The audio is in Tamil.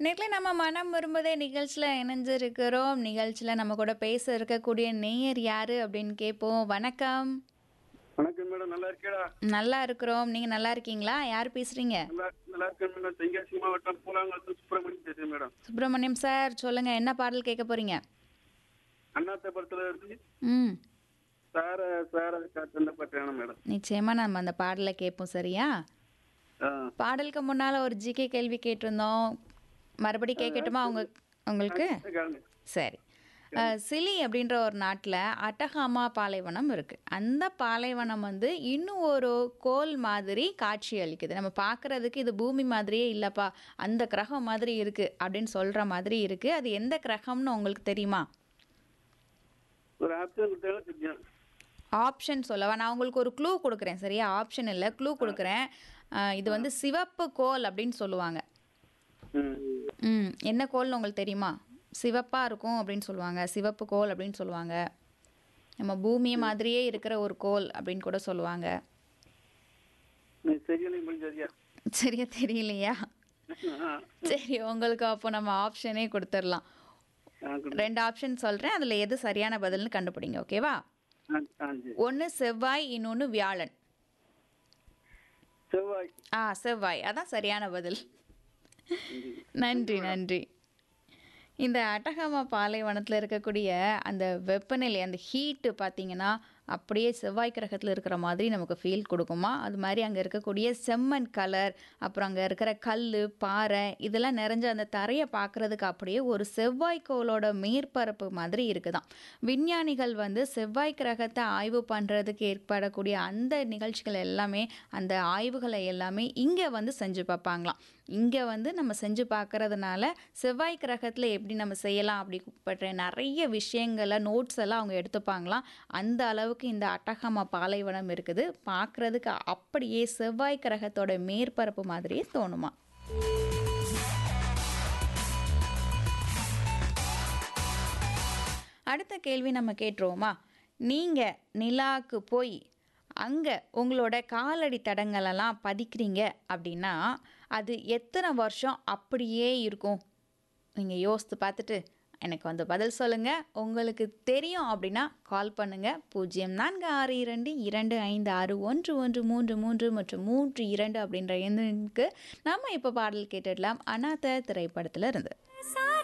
நேர்ல நம்ம மனம் விரும்புதே நிகழ்ச்சியில் இணைஞ்சிருக்கிறோம் நிகழ்ச்சியில் நம்ம கூட பேச இருக்கக்கூடிய நேயர் யாரு அப்படின்னு கேட்போம் வணக்கம் வணக்கம் மேடம் நல்லா இருக்கேடா நல்லா இருக்கிறோம் நீங்க நல்லா இருக்கீங்களா யார் பேசுறீங்க நல்லா நல்லா இருக்கேன் மேடம் தென்காசி மாவட்டம் பூலாங்குளத்து சுப்பிரமணியம் பேசுறேன் மேடம் சுப்பிரமணியம் சார் சொல்லுங்க என்ன பாடல் கேட்க போறீங்க அண்ணாத்தபுரத்துல இருந்து ம் சார சார காத்து பட்டேன் மேடம் நிச்சயமா நம்ம அந்த பாடலை கேட்போம் சரியா ஆ, பாடலுக்கு முன்னால ஒரு ஜிகே கேள்வி கேட்டிருந்தோம் மறுபடி கேட்கட்டுமா உங்க உங்களுக்கு கேளுங்க. சரி அஹ், சிலி அப்படின்ற ஒரு நாட்டில் அட்டகாமா பாலைவனம் இருக்கு அந்த பாலைவனம் வந்து இன்னும் ஒரு கோல் மாதிரி காட்சி அளிக்குது நம்ம பார்க்கறதுக்கு இது பூமி மாதிரியே இல்லைப்பா அந்த கிரகம் மாதிரி இருக்கு அப்படின்னு சொல்ற மாதிரி இருக்கு அது எந்த கிரகம்னு உங்களுக்கு தெரியுமா ஒரு ஆப்ஷன் கொடுத்தாலும் தெரியும் ஆப்ஷன் சொல்லவா நான் உங்களுக்கு ஒரு க்ளூ கொடுக்குறேன் சரியா ஆப்ஷன் இல்லை க்ளூ கொடுக்குறேன் அஹ், இது வந்து சிவப்பு கோல் அப்படின்னு சொல்லுவாங்க ம். ம் என்ன கோல்னு உங்களுக்கு தெரியுமா சிவப்பாக இருக்கும் அப்படின்னு சொல்லுவாங்க சிவப்பு கோல் அப்படின்னு சொல்லுவாங்க நம்ம பூமி மாதிரியே இருக்கிற ஒரு கோல் அப்படின்னு கூட சொல்லுவாங்க நீ சரியா முடிஞ்சதியா சரியா தெரியலையா சரி உங்களுக்கு அப்போ நம்ம ஆப்ஷனே கொடுத்துடலாம் ரெண்டு ஆப்ஷன் சொல்கிறேன் அதில் எது சரியான பதில்னு கண்டுபிடிங்க ஓகேவா ஒன்று செவ்வாய் இன்னொன்று வியாழன் செவ்வாய் ஆ செவ்வாய் அதான் சரியான பதில் நன்றி நன்றி இந்த அட்டகாமா பாலைவனத்தில் இருக்கக்கூடிய அந்த வெப்பநிலை அந்த ஹீட்டு பார்த்தீங்கன்னா அப்படியே செவ்வாய் கிரகத்தில் இருக்கிற மாதிரி நமக்கு ஃபீல் கொடுக்குமா அது மாதிரி அங்கே இருக்கக்கூடிய செம்மண் கலர் அப்புறம் அங்கே இருக்கிற கல் பாறை இதெல்லாம் நிறைஞ்ச அந்த தரையை பார்க்குறதுக்கு அப்படியே ஒரு செவ்வாய் கோளோட மேற்பரப்பு மாதிரி இருக்குதாம் விஞ்ஞானிகள் வந்து செவ்வாய் கிரகத்தை ஆய்வு பண்ணுறதுக்கு ஏற்படக்கூடிய அந்த நிகழ்ச்சிகள் எல்லாமே அந்த ஆய்வுகளை எல்லாமே இங்கே வந்து செஞ்சு பார்ப்பாங்களாம் இங்கே வந்து நம்ம செஞ்சு பார்க்கறதுனால செவ்வாய் கிரகத்தில் எப்படி நம்ம செய்யலாம் அப்படிப்பட்ட நிறைய விஷயங்களை நோட்ஸ் எல்லாம் அவங்க எடுத்துப்பாங்களாம் அந்த அளவுக்கு இந்த அட்டகாமா பாலைவனம் இருக்குது பார்க்குறதுக்கு அப்படியே செவ்வாய் கிரகத்தோட மேற்பரப்பு மாதிரியே தோணுமா அடுத்த கேள்வி நம்ம கேட்டுருவோமா நீங்கள் நிலாக்கு போய் அங்கே உங்களோட காலடி தடங்களெல்லாம் பதிக்கிறீங்க அப்படின்னா அது எத்தனை வருஷம் அப்படியே இருக்கும் நீங்கள் யோசித்து பார்த்துட்டு எனக்கு வந்து பதில் சொல்லுங்கள் உங்களுக்கு தெரியும் அப்படின்னா கால் பண்ணுங்கள் பூஜ்ஜியம் நான்கு ஆறு இரண்டு இரண்டு ஐந்து ஆறு ஒன்று ஒன்று மூன்று மூன்று மற்றும் மூன்று இரண்டு அப்படின்ற எண்ணுக்கு நம்ம இப்போ பாடல் கேட்டுடலாம் அனாத திரைப்படத்தில் இருந்து